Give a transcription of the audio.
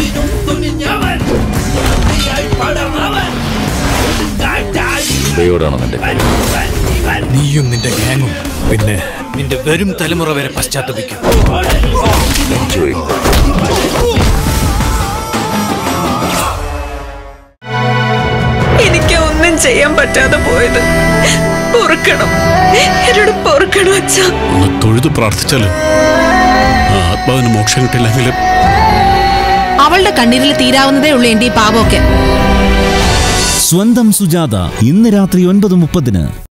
എന്തിനും തുനിഞ്ഞവൻ നീയായി പടർന്നവൻ കാറ്റായി ദയോടാണ് നിന്റെ കാര്യം ഇവൻ നീയും നിന്റെ ഗ്യാങ്ങും പിന്നെ നിന്റെ വരും തലമുറ വരെ പശ്ചാത്തപിക്കും എൻജോയ് എനിക്ക് ഒന്നും ചെയ്യാൻ പറ്റാതെ പോയത് പൊറുക്കണം എന്നോട് പൊറുക്കണം അച്ഛാ ഒന്ന് തൊഴുത് പ്രാർത്ഥിച്ചാല് ആ ആത്മാവിന് മോക്ഷം കിട്ടില്ലെങ്കിലും അവളുടെ കണ്ണീരിൽ തീരാവുന്നതേ ഉള്ളൂ എന്റെ ഈ പാപമൊക്കെ സ്വന്തം സുജാത ഇന്ന് രാത്രി ഒൻപത് മുപ്പതിന്